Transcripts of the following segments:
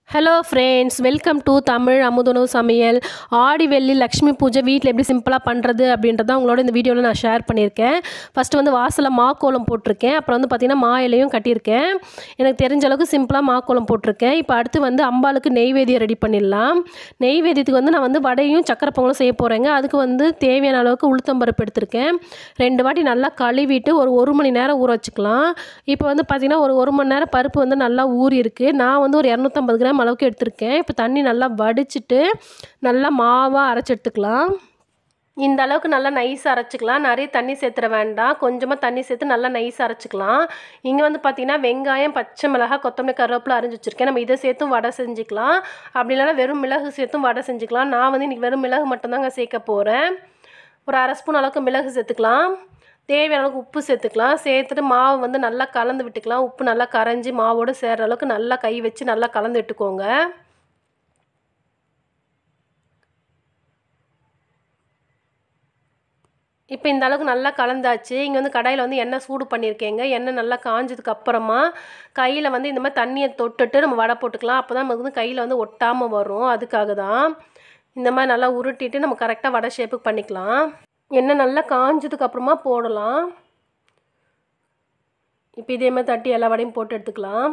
hello friends welcome to Tamil அமுதனு சமையல் ஆடி வெள்ளி லக்ஷ்மி பூஜை வீட்டில் எப்படி சிம்பிளாக பண்ணுறது அப்படின்றத உங்களோட இந்த வீடியோவில் நான் ஷேர் பண்ணியிருக்கேன் ஃபஸ்ட்டு வந்து வாசலில் மாக்கோலம் போட்டிருக்கேன் அப்புறம் வந்து பார்த்திங்கன்னா மா இலையும் கட்டியிருக்கேன் எனக்கு தெரிஞ்ச அளவுக்கு சிம்பிளாக மாக்கோலம் போட்டிருக்கேன் இப்போ அடுத்து வந்து அம்பாளுக்கு நெய்வேதியம் ரெடி பண்ணிடலாம் நெய்வேதியத்துக்கு வந்து நான் வந்து வடையும் சக்கரை பொங்கலும் செய்ய போகிறேங்க அதுக்கு வந்து தேவையான அளவுக்கு உளுத்தம்பருப்பு எடுத்திருக்கேன் ரெண்டு வாட்டி நல்லா கழுவிட்டு ஒரு ஒரு மணி நேரம் ஊற வச்சுக்கலாம் இப்போ வந்து பார்த்திங்கன்னா ஒரு ஒரு மணி நேரம் பருப்பு வந்து நல்லா ஊறி இருக்குது நான் வந்து ஒரு இரநூத்தம்பது கிராம் அளவுக்கு எடுத்திருக்கேன் இப்போ தண்ணி நல்லா வடிச்சிட்டு நல்லா மாவாக அரைச்சி எடுத்துக்கலாம் இந்த அளவுக்கு நல்லா நைஸ் அரைச்சிக்கலாம் நிறைய தண்ணி சேர்த்துற வேண்டாம் கொஞ்சமாக தண்ணி சேர்த்து நல்லா நைஸ் அரைச்சிக்கலாம் இங்கே வந்து பார்த்திங்கன்னா வெங்காயம் பச்சை மிளகாய் கொத்தமல்லி கருவேப்பிலை அரைஞ்சி வச்சுருக்கேன் நம்ம இதை சேர்த்தும் வடை செஞ்சுக்கலாம் அப்படி இல்லைன்னா வெறும் மிளகு சேர்த்தும் வடை செஞ்சுக்கலாம் நான் வந்து இன்றைக்கி வெறும் மிளகு மட்டும்தாங்க சேர்க்க போகிறேன் ஒரு அரை ஸ்பூன் அளவுக்கு மிளகு சேர்த்துக்கலாம் தேவையான அளவுக்கு உப்பு சேர்த்துக்கலாம் சேர்த்துட்டு மாவு வந்து நல்லா கலந்து விட்டுக்கலாம் உப்பு நல்லா கரைஞ்சி மாவோடு சேர்கிற அளவுக்கு நல்லா கை வச்சு நல்லா கலந்து விட்டுக்கோங்க இப்போ இந்த அளவுக்கு நல்லா கலந்தாச்சு இங்கே வந்து கடாயில் வந்து எண்ணெய் சூடு பண்ணியிருக்கேங்க எண்ணெய் நல்லா காஞ்சதுக்கு அப்புறமா கையில் வந்து இந்த மாதிரி தண்ணியை தொட்டுட்டு நம்ம வடை போட்டுக்கலாம் அப்போ தான் நமக்கு வந்து கையில் வந்து ஒட்டாமல் வரும் அதுக்காக தான் இந்த மாதிரி நல்லா உருட்டிட்டு நம்ம கரெக்டாக வடை ஷேப்புக்கு பண்ணிக்கலாம் எண்ணெய் நல்லா காஞ்சதுக்கு அப்புறமா போடலாம் இப்போ இதே மாதிரி தட்டி எல்லா வடையும் போட்டு எடுத்துக்கலாம்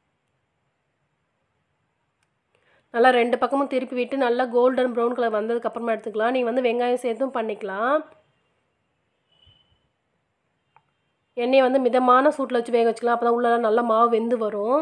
நல்லா ரெண்டு பக்கமும் திருப்பி விட்டு நல்லா கோல்டன் ப்ரௌன் கலர் வந்ததுக்கப்புறமா எடுத்துக்கலாம் நீங்கள் வந்து வெங்காயம் சேர்த்தும் பண்ணிக்கலாம் எண்ணெயை வந்து மிதமான சூட்டில் வச்சு வேக வச்சுக்கலாம் அப்போ தான் உள்ளெல்லாம் நல்லா மாவு வெந்து வரும்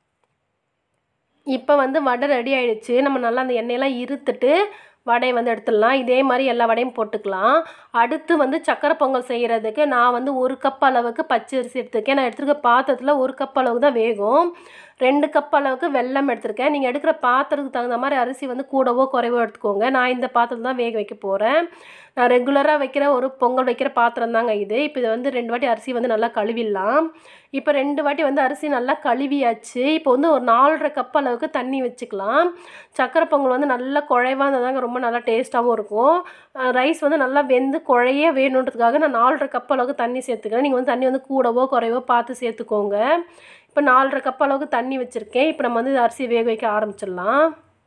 இப்போ வந்து வடை ரெடி ஆகிடுச்சு நம்ம நல்லா அந்த எண்ணெயெல்லாம் இருத்துட்டு வடையை வந்து எடுத்துடலாம் இதே மாதிரி எல்லா வடையும் போட்டுக்கலாம் அடுத்து வந்து சக்கரை பொங்கல் செய்கிறதுக்கு நான் வந்து ஒரு கப் அளவுக்கு பச்சரிசி எடுத்துருக்கேன் நான் எடுத்துருக்க பாத்திரத்தில் ஒரு கப் அளவுக்கு தான் வேகும் ரெண்டு கப் அளவுக்கு வெல்லம் எடுத்திருக்கேன் நீங்கள் எடுக்கிற பாத்திரத்துக்கு தகுந்த மாதிரி அரிசி வந்து கூடவோ குறைவோ எடுத்துக்கோங்க நான் இந்த பாத்திரத்தில் தான் வேக வைக்க போகிறேன் நான் ரெகுலராக வைக்கிற ஒரு பொங்கல் வைக்கிற பாத்திரம் தாங்க இது இப்போ இதை வந்து ரெண்டு வாட்டி அரிசி வந்து நல்லா கழுவிடலாம் இப்போ ரெண்டு வாட்டி வந்து அரிசி நல்லா கழுவியாச்சு இப்போ வந்து ஒரு நாலரை கப் அளவுக்கு தண்ணி வச்சுக்கலாம் சக்கரை பொங்கல் வந்து நல்லா குழைவாக இருந்தாங்க ரொம்ப நல்லா டேஸ்ட்டாகவும் இருக்கும் ரைஸ் வந்து நல்லா வெந்து குழைய வேணுன்றதுக்காக நான் நாலரை கப் அளவுக்கு தண்ணி சேர்த்துக்கிறேன் நீங்கள் வந்து தண்ணி வந்து கூடவோ குறைவோ பார்த்து சேர்த்துக்கோங்க இப்போ நாலரை கப் அளவுக்கு தண்ணி வச்சுருக்கேன் இப்போ நம்ம வந்து அரிசி வேக வைக்க ஆரம்பிச்சிடலாம்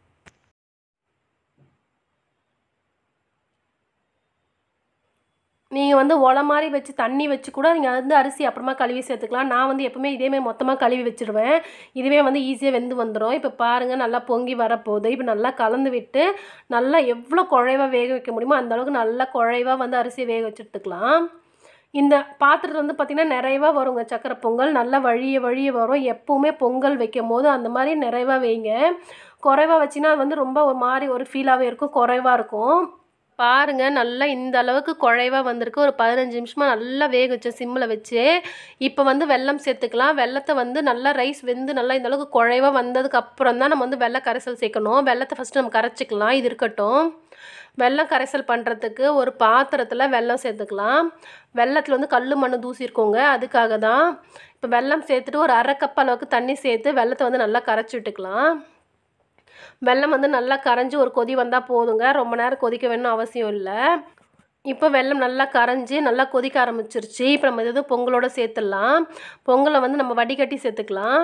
நீங்கள் வந்து ஒலை மாதிரி வச்சு தண்ணி வச்சு கூட நீங்கள் வந்து அரிசி அப்புறமா கழுவி சேர்த்துக்கலாம் நான் வந்து எப்போவுமே இதேமாதிரி மொத்தமாக கழுவி வச்சுருவேன் இதுவே வந்து ஈஸியாக வெந்து வந்துடும் இப்போ பாருங்கள் நல்லா பொங்கி வரப்போகுது இப்போ நல்லா கலந்து விட்டு நல்லா எவ்வளோ குழைவாக வேக வைக்க முடியுமோ அந்த அளவுக்கு நல்லா குழைவாக வந்து அரிசியை வேக வச்சு எடுத்துக்கலாம் இந்த பாத்திரத்தில் வந்து பார்த்திங்கன்னா நிறைவாக வருங்க சக்கரை பொங்கல் நல்லா வழிய வழிய வரும் எப்போவுமே பொங்கல் வைக்கும் போது அந்த மாதிரி நிறைவாக வைங்க குறைவாக வச்சிங்கன்னா அது வந்து ரொம்ப ஒரு மாதிரி ஒரு ஃபீலாகவே இருக்கும் குறைவாக இருக்கும் பாருங்கள் நல்லா இந்த அளவுக்கு குழைவாக வந்திருக்கு ஒரு பதினஞ்சு நிமிஷமாக நல்லா வேக வச்ச சிம்மில் வச்சு இப்போ வந்து வெல்லம் சேர்த்துக்கலாம் வெள்ளத்தை வந்து நல்லா ரைஸ் வெந்து நல்லா இந்த அளவுக்கு குழைவாக வந்ததுக்கு அப்புறம் தான் நம்ம வந்து வெள்ளை கரைசல் சேர்க்கணும் வெள்ளத்தை ஃபஸ்ட்டு நம்ம கரைச்சிக்கலாம் இது இருக்கட்டும் வெல்லம் கரைசல் பண்ணுறதுக்கு ஒரு பாத்திரத்தில் வெல்லம் சேர்த்துக்கலாம் வெள்ளத்தில் வந்து கல் மண் தூசி இருக்கோங்க அதுக்காக தான் இப்போ வெல்லம் சேர்த்துட்டு ஒரு அரை கப் அளவுக்கு தண்ணி சேர்த்து வெள்ளத்தை வந்து நல்லா கரைச்சி விட்டுக்கலாம் வெல்லம் வந்து நல்லா கரைஞ்சி ஒரு கொதி வந்தால் போதுங்க ரொம்ப நேரம் கொதிக்க வேணும்னு அவசியம் இல்லை இப்போ வெல்லம் நல்லா கரைஞ்சி நல்லா கொதிக்க ஆரம்பிச்சிருச்சு இப்போ நம்ம இது பொங்கலோட சேர்த்துடலாம் பொங்கலை வந்து நம்ம வடிகட்டி சேர்த்துக்கலாம்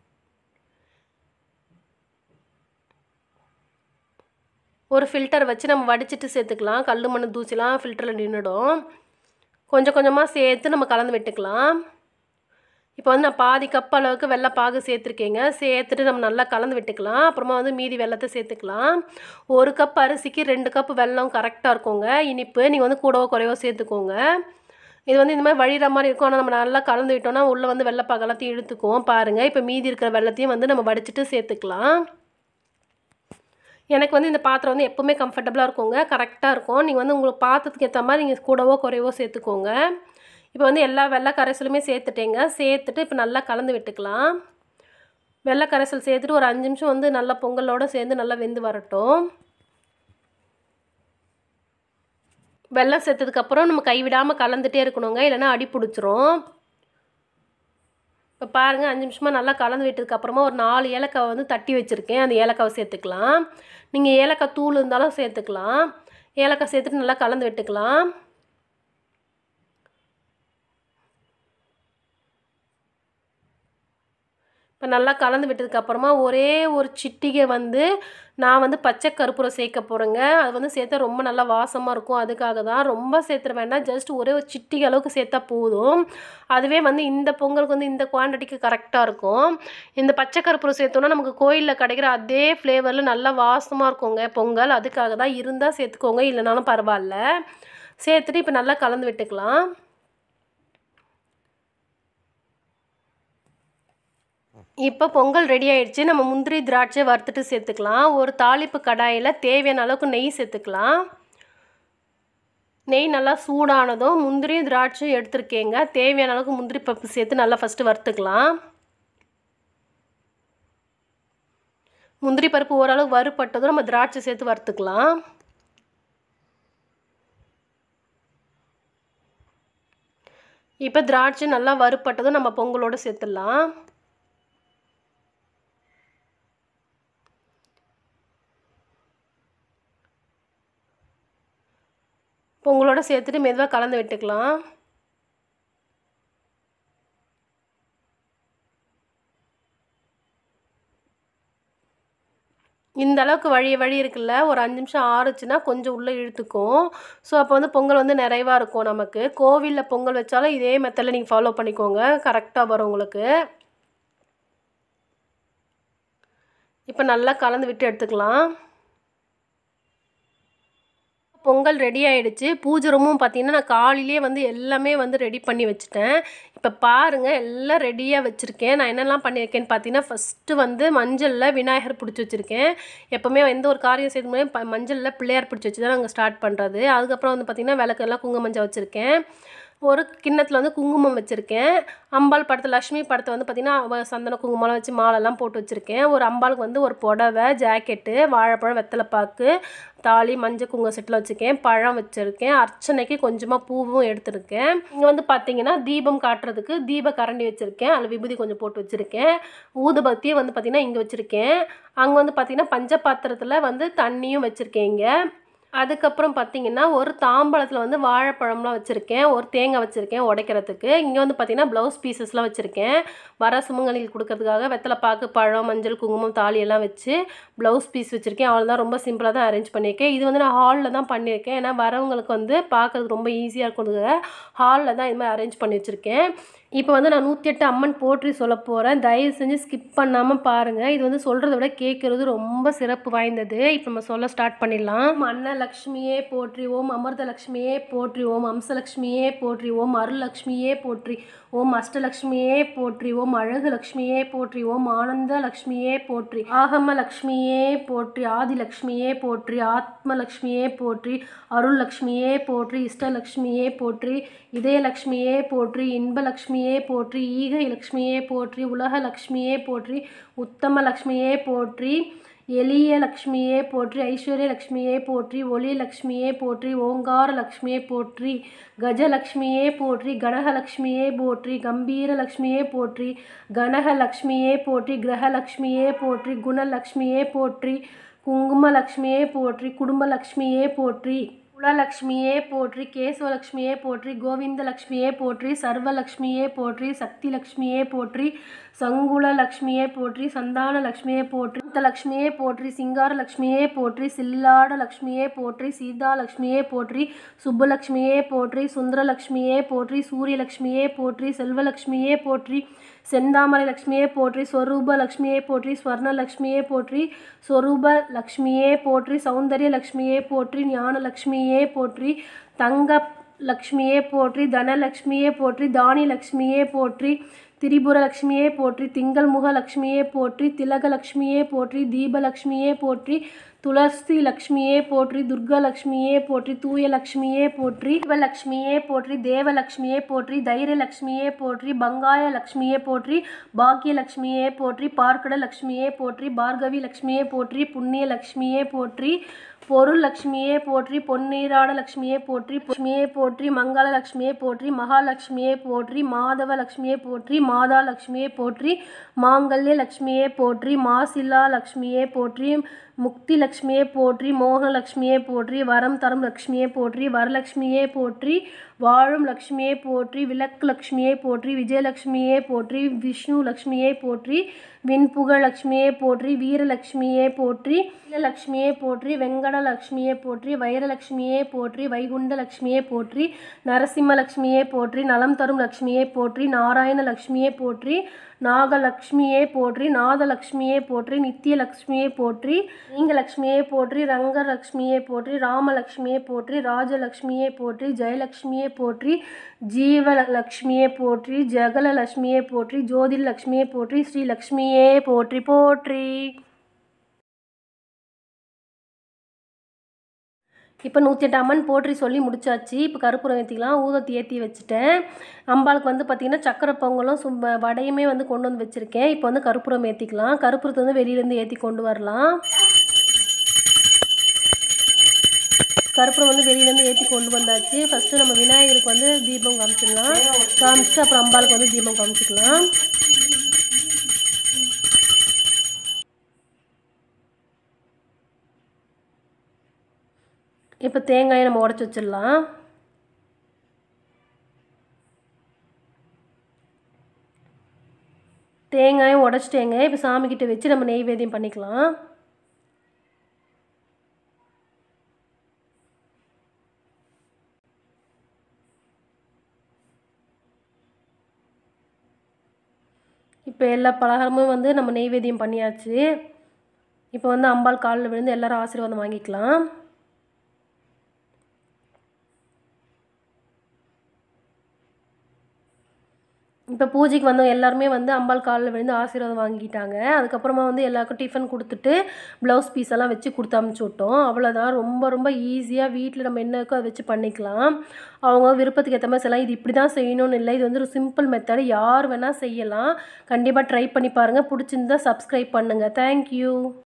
ஒரு ஃபில்டர் வச்சு நம்ம வடிச்சிட்டு சேர்த்துக்கலாம் கல் மண் தூசிலாம் ஃபில்டரில் நின்றுடும் கொஞ்சம் கொஞ்சமாக சேர்த்து நம்ம கலந்து விட்டுக்கலாம் இப்போ வந்து நான் பாதி கப் அளவுக்கு வெள்ளை பாகு சேர்த்துருக்கேங்க சேர்த்துட்டு நம்ம நல்லா கலந்து விட்டுக்கலாம் அப்புறமா வந்து மீதி வெள்ளத்தை சேர்த்துக்கலாம் ஒரு கப் அரிசிக்கு ரெண்டு கப் வெல்லம் கரெக்டாக இருக்குங்க இனிப்பு நீங்கள் வந்து கூடவோ குறைவோ சேர்த்துக்கோங்க இது வந்து இந்த மாதிரி வழிகிற மாதிரி இருக்கும் ஆனால் நம்ம நல்லா கலந்து விட்டோம்னா உள்ளே வந்து வெள்ளைப்பாகு எல்லாத்தையும் இழுத்துக்குவோம் பாருங்கள் இப்போ மீதி இருக்கிற வெள்ளத்தையும் வந்து நம்ம வடிச்சிட்டு சேர்த்துக்கலாம் எனக்கு வந்து இந்த பாத்திரம் வந்து எப்போவுமே கம்ஃபர்டபுளாக இருக்குங்க கரெக்டாக இருக்கும் நீங்கள் வந்து உங்களுக்கு பாத்திரத்துக்கு ஏற்ற மாதிரி நீங்கள் கூடவோ குறைவோ சேர்த்துக்கோங்க இப்போ வந்து எல்லா வெள்ளை கரைசலுமே சேர்த்துட்டேங்க சேர்த்துட்டு இப்போ நல்லா கலந்து விட்டுக்கலாம் வெள்ளை கரைசல் சேர்த்துட்டு ஒரு அஞ்சு நிமிஷம் வந்து நல்லா பொங்கலோடு சேர்ந்து நல்லா வெந்து வரட்டும் வெள்ளம் சேர்த்ததுக்கப்புறம் நம்ம கைவிடாமல் கலந்துகிட்டே இருக்கணுங்க இல்லைன்னா அடி பிடிச்சிரும் இப்போ பாருங்கள் அஞ்சு நிமிஷமாக நல்லா கலந்து விட்டதுக்கப்புறமா ஒரு நாலு ஏலக்காவை வந்து தட்டி வச்சுருக்கேன் அந்த ஏலக்காவை சேர்த்துக்கலாம் நீங்கள் ஏலக்காய் தூள் இருந்தாலும் சேர்த்துக்கலாம் ஏலக்காய் சேர்த்துட்டு நல்லா கலந்து விட்டுக்கலாம் இப்போ இப்போ நல்லா கலந்து விட்டதுக்கப்புறமா ஒரே ஒரு சிட்டிகை வந்து நான் வந்து பச்சை கற்பூரம் சேர்க்க போகிறேங்க அது வந்து சேர்த்தா ரொம்ப நல்லா வாசமாக இருக்கும் அதுக்காக தான் ரொம்ப சேர்த்துற வேண்டாம் ஜஸ்ட் ஒரே ஒரு சிட்டிகை அளவுக்கு சேர்த்தா போதும் அதுவே வந்து இந்த பொங்கலுக்கு வந்து இந்த குவான்டிட்டிக்கு கரெக்டாக இருக்கும் இந்த பச்சை கற்பூரம் சேர்த்தோன்னா நமக்கு கோயிலில் கிடைக்கிற அதே ஃப்ளேவரில் நல்லா வாசமாக இருக்குங்க பொங்கல் அதுக்காக தான் இருந்தால் சேர்த்துக்கோங்க இல்லைனாலும் பரவாயில்ல சேர்த்துட்டு இப்போ நல்லா கலந்து விட்டுக்கலாம் இப்போ பொங்கல் ரெடி ஆயிடுச்சு நம்ம முந்திரி திராட்சை வறுத்துட்டு சேர்த்துக்கலாம் ஒரு தாளிப்பு கடாயில் தேவையான அளவுக்கு நெய் சேர்த்துக்கலாம் நெய் நல்லா சூடானதும் முந்திரி திராட்சை எடுத்துருக்கேங்க தேவையான அளவுக்கு முந்திரி பருப்பு சேர்த்து நல்லா ஃபஸ்ட்டு வறுத்துக்கலாம் முந்திரி பருப்பு ஓரளவு வறுப்பட்டதும் நம்ம திராட்சை சேர்த்து வறுத்துக்கலாம் இப்போ திராட்சை நல்லா வறுப்பட்டதும் நம்ம பொங்கலோடு சேர்த்துடலாம் பொங்கலோட சேர்த்துட்டு மெதுவாக கலந்து விட்டுக்கலாம் இந்த அளவுக்கு வழி வழி இருக்குல்ல ஒரு அஞ்சு நிமிஷம் ஆறுச்சுன்னா கொஞ்சம் உள்ளே இழுத்துக்கும் ஸோ அப்போ வந்து பொங்கல் வந்து நிறைவாக இருக்கும் நமக்கு கோவிலில் பொங்கல் வச்சாலும் இதே மெத்தடில் நீங்கள் ஃபாலோ பண்ணிக்கோங்க கரெக்டாக வரும் உங்களுக்கு இப்போ நல்லா கலந்து விட்டு எடுத்துக்கலாம் பொங்கல் ரெடி ஆகிடுச்சு பூஜை ரூமும் பார்த்திங்கன்னா நான் காலையிலே வந்து எல்லாமே வந்து ரெடி பண்ணி வச்சுட்டேன் இப்போ பாருங்கள் எல்லாம் ரெடியாக வச்சுருக்கேன் நான் என்னெல்லாம் பண்ணியிருக்கேன்னு பார்த்தீங்கன்னா ஃபஸ்ட்டு வந்து மஞ்சளில் விநாயகர் பிடிச்சி வச்சுருக்கேன் எப்போவுமே எந்த ஒரு காரியம் செய்யும் போது ப மஞ்சளில் பிள்ளையார் பிடிச்சி வச்சு தான் நாங்கள் ஸ்டார்ட் பண்ணுறது அதுக்கப்புறம் வந்து பார்த்திங்கன்னா விளக்கெல்லாம் குங்கும மஞ்சள் வச்சுருக்கேன் ஒரு கிண்ணத்தில் வந்து குங்குமம் வச்சுருக்கேன் அம்பாள் படத்தை லக்ஷ்மி படத்தை வந்து பார்த்திங்கன்னா சந்தன குங்குமம்லாம் வச்சு மாலைலாம் போட்டு வச்சுருக்கேன் ஒரு அம்பாளுக்கு வந்து ஒரு புடவை ஜாக்கெட்டு வாழைப்பழம் வெத்தலைப்பாக்கு தாலி மஞ்சள் குங்குமம் செட்டில் வச்சுருக்கேன் பழம் வச்சுருக்கேன் அர்ச்சனைக்கு கொஞ்சமாக பூவும் எடுத்திருக்கேன் இங்கே வந்து பார்த்தீங்கன்னா தீபம் காட்டுறதுக்கு தீப கரண்டி வச்சுருக்கேன் அதில் விபூதி கொஞ்சம் போட்டு வச்சுருக்கேன் ஊதுபத்தியை வந்து பார்த்திங்கன்னா இங்கே வச்சுருக்கேன் அங்கே வந்து பார்த்திங்கன்னா பஞ்ச பாத்திரத்தில் வந்து தண்ணியும் வச்சுருக்கேன் இங்கே அதுக்கப்புறம் பார்த்தீங்கன்னா ஒரு தாம்பழத்தில் வந்து வாழைப்பழம்லாம் வச்சுருக்கேன் ஒரு தேங்காய் வச்சுருக்கேன் உடைக்கிறதுக்கு இங்கே வந்து பார்த்திங்கன்னா ப்ளவுஸ் பீசஸ்லாம் வச்சுருக்கேன் வர சுமங்கலிக்கு கொடுக்கறதுக்காக வெத்தலை பாக்கு பழம் மஞ்சள் குங்குமம் தாலி எல்லாம் வச்சு ப்ளவுஸ் பீஸ் வச்சுருக்கேன் அவ்வளோதான் ரொம்ப சிம்பிளாக தான் அரேஞ்ச் பண்ணியிருக்கேன் இது வந்து நான் ஹாலில் தான் பண்ணியிருக்கேன் ஏன்னா வரவங்களுக்கு வந்து பார்க்கறதுக்கு ரொம்ப ஈஸியாக இருக்கிறதுக்காக ஹாலில் தான் இது மாதிரி அரேஞ்ச் பண்ணி வச்சுருக்கேன் இப்போ வந்து நான் நூற்றி எட்டு அம்மன் போற்றி சொல்ல போகிறேன் தயவு செஞ்சு ஸ்கிப் பண்ணாமல் பாருங்கள் இது வந்து சொல்கிறத விட கேட்குறது ரொம்ப சிறப்பு வாய்ந்தது இப்போ நம்ம சொல்ல ஸ்டார்ட் பண்ணிடலாம் அன்னலக்ஷ்மியே போற்றி ஓம் அமிர்தலக்ஷ்மியே போற்றி ஓம் அம்சலக்ஷ்மியே போற்றி ஓம் அருள்லக்ஷ்மியே போற்றி ஓம் அஷ்டலக்ஷ்மியே போற்றி ஓம் அழகு லக்ஷ்மியே போற்றி ஓம் ஆனந்த லக்ஷ்மியே போற்றி ஆகம லக்ஷ்மியே போற்றி ஆதிலக்ஷ்மியே போற்றி ஆத்மலக்ஷ்மியே போற்றி அருள் லக்ஷ்மியே போற்றி இஷ்டலக்ஷ்மியே போற்றி இதயலக்ஷ்மியே போற்றி இன்பலக்ஷ்மியே போற்றி ஈகை லக்ஷ்மியே போற்றி உலக லக்ஷ்மியே போற்றி உத்தம லக்ஷ்மியே போற்றி எளிய லக்ஷ்மியே போற்றி ஐஸ்வர்ய லக்ஷ்மியே போற்றி ஒளி லக்ஷ்மியே போற்றி ஓங்கார லக்ஷ்மியே போற்றி கஜலக்ஷ்மியே போற்றி கனகலக்ஷ்மியே போற்றி கம்பீர லக்ஷ்மியே போற்றி கனகலக்ஷ்மியே போற்றி கிரகலக்ஷ்மியே போற்றி குணலக்ஷ்மியே போற்றி குங்குமலக்ஷ்மியே போற்றி குடும்பலக்ஷ்மியே போற்றி குலலக்ஷ்மியே போற்றி கேசவலக்ஷ்மியே போற்றி கோவிந்தலக்ஷ்மியே போற்றி சர்வலக்ஷ்மியே போற்றி சக்தி லக்ஷ்மியே போற்றி சங்குல லக்ஷ்மியே போற்றி சந்தான லக்ஷ்மியே போற்றி லக்ஷ்மியே போற்றி சிங்கார லக்ஷ்மியே போற்றி சில்லாட லக்ஷ்மியே போற்றி சீதா லக்ஷ்மியே போற்றி சுப்புலக்ஷ்மியே போற்றி சுந்தரலக்ஷ்மியே போற்றி சூரியலக்ஷ்மியே போற்றி செல்வலக்ஷ்மியே போற்றி செந்தாமரை லக்ஷ்மியே போற்றி ஸ்வரூப லக்ஷ்மியே போற்றி ஸ்வர்ண லக்ஷ்மியே போற்றி ஸ்வரூப லக்ஷ்மியே போற்றி சௌந்தர்ய லக்ஷ்மியே போற்றி ஞான லக்ஷ்மியே போற்றி தங்க லக்ஷ்மியே போற்றி தனலக்ஷ்மியே போற்றி தானி லக்ஷ்மியே போற்றி திரிபுர லக்ஷ்மியே போற்றி திங்கள் முக லக்ஷ்மியே போற்றி திலக லக்ஷ்மியே போற்றி தீபலக்ஷ்மியே போற்றி துளசி லக்ஷ்மியே போற்றி துர்கா லக்ஷ்மியே போற்றி தூய லக்ஷ்மியே போற்றி சிவலக்ஷ்மியே போற்றி தேவலக்ஷ்மியே போற்றி தைரிய லக்ஷ்மியே போற்றி பங்காய லக்ஷ்மியே போற்றி பாக்கிய லக்ஷ்மியே போற்றி பார்க்கட லக்ஷ்மியே போற்றி பார்கவி லக்ஷ்மியே போற்றி புண்ணிய லக்ஷ்மியே போற்றி பொருள் லக்ஷ்மியே போற்றி பொன்னீராட லக்ஷ்மியே போற்றி லக்ஷ்மியே போற்றி மங்கள லக்ஷ்மியே போற்றி மகாலட்சுமியே போற்றி மாதவ லக்ஷ்மியே போற்றி மாதா லக்ஷ்மியே போற்றி மாங்கல்ய லக்ஷ்மியே போற்றி மாசில்லா லக்ஷ்மியே போற்றி முக்தி லக்ஷ்மியே போற்றி மோகனலக்ஷ்மியே போற்றி வரம் தரும் லக்ஷ்மியே போற்றி வரலக்ஷ்மியே போற்றி வாழும் லக்ஷ்மியே போற்றி விளக்கு லக்ஷ்மியே போற்றி விஜயலக்ஷ்மியே போற்றி விஷ்ணு லக்ஷ்மியே போற்றி விண்புக லக்ஷ்மியே போற்றி வீரலக்ஷ்மியே போற்றி லக்ஷ்மியே போற்றி வெங்கடலக்ஷ்மியே போற்றி வைரலக்ஷ்மியே போற்றி வைகுண்ட லக்ஷ்மியே போற்றி நரசிம்ம லக்ஷ்மியே போற்றி நலம் தரும் லக்ஷ்மியே போற்றி நாராயண லக்ஷ்மியே போற்றி நாகலக்ஷ்மியே போற்றி நாதலக்ஷ்மியே போற்றி நித்தியலக்ஷ்மியே போற்றி நீங்கலக்ஷ்மியே போற்றி ரங்கலக்ஷ்மியே போற்றி ராமலக்ஷ்மியே போற்றி ராஜலக்ஷ்மியே போற்றி ஜெயலக்ஷ்மியே போற்றி ஜீவலக்ஷ்மியே போற்றி ஜெகலலக்ஷ்மியே போற்றி ஜோதிலக்ஷ்மியே போற்றி ஸ்ரீலக்ஷ்மியே போற்றி போற்றி இப்போ நூற்றி எட்டு அம்மன் போற்றி சொல்லி முடிச்சாச்சு இப்போ கருப்பூரம் ஏற்றிக்கலாம் ஊதத்தி ஏற்றி வச்சுட்டேன் அம்பாளுக்கு வந்து பார்த்திங்கன்னா சக்கரை பொங்கலும் சும்ப வடையுமே வந்து கொண்டு வந்து வச்சுருக்கேன் இப்போ வந்து கருப்பூரம் ஏற்றிக்கலாம் கருப்பூரத்தை வந்து வெளியிலேருந்து ஏற்றி கொண்டு வரலாம் கருப்பூரம் வந்து வெளியிலேருந்து ஏற்றி கொண்டு வந்தாச்சு ஃபஸ்ட்டு நம்ம விநாயகருக்கு வந்து தீபம் காமிச்சிடலாம் காமிச்சிட்டு அப்புறம் அம்பாளுக்கு வந்து தீபம் காமிச்சிக்கலாம் இப்போ தேங்காயை நம்ம உடச்சி வச்சிடலாம் தேங்காயும் உடச்சிட்டேங்க இப்போ சாமிக்கிட்ட வச்சு நம்ம நெய்வேத்தியம் பண்ணிக்கலாம் இப்போ எல்லா பலகாரமும் வந்து நம்ம நெய்வேத்தியம் பண்ணியாச்சு இப்போ வந்து அம்பாள் காலில் விழுந்து எல்லாரும் ஆசீர்வாதம் வாங்கிக்கலாம் இப்போ பூஜைக்கு வந்தவங்க எல்லாருமே வந்து அம்பாள் காலில் விழுந்து ஆசீர்வாதம் வாங்கிட்டாங்க அதுக்கப்புறமா வந்து எல்லாருக்கும் டிஃபன் கொடுத்துட்டு ப்ளவுஸ் பீஸ் எல்லாம் வச்சு கொடுத்து அமுச்சு விட்டோம் அவ்வளோதான் ரொம்ப ரொம்ப ஈஸியாக வீட்டில் நம்ம என்ன இருக்கோ அதை வச்சு பண்ணிக்கலாம் அவங்க விருப்பத்துக்கு ஏற்ற மாதிரி செய்யலாம் இது இப்படி தான் செய்யணும்னு இல்லை இது வந்து ஒரு சிம்பிள் மெத்தட் யார் வேணால் செய்யலாம் கண்டிப்பாக ட்ரை பண்ணி பாருங்கள் பிடிச்சிருந்தா சப்ஸ்கிரைப் பண்ணுங்கள் தேங்க்யூ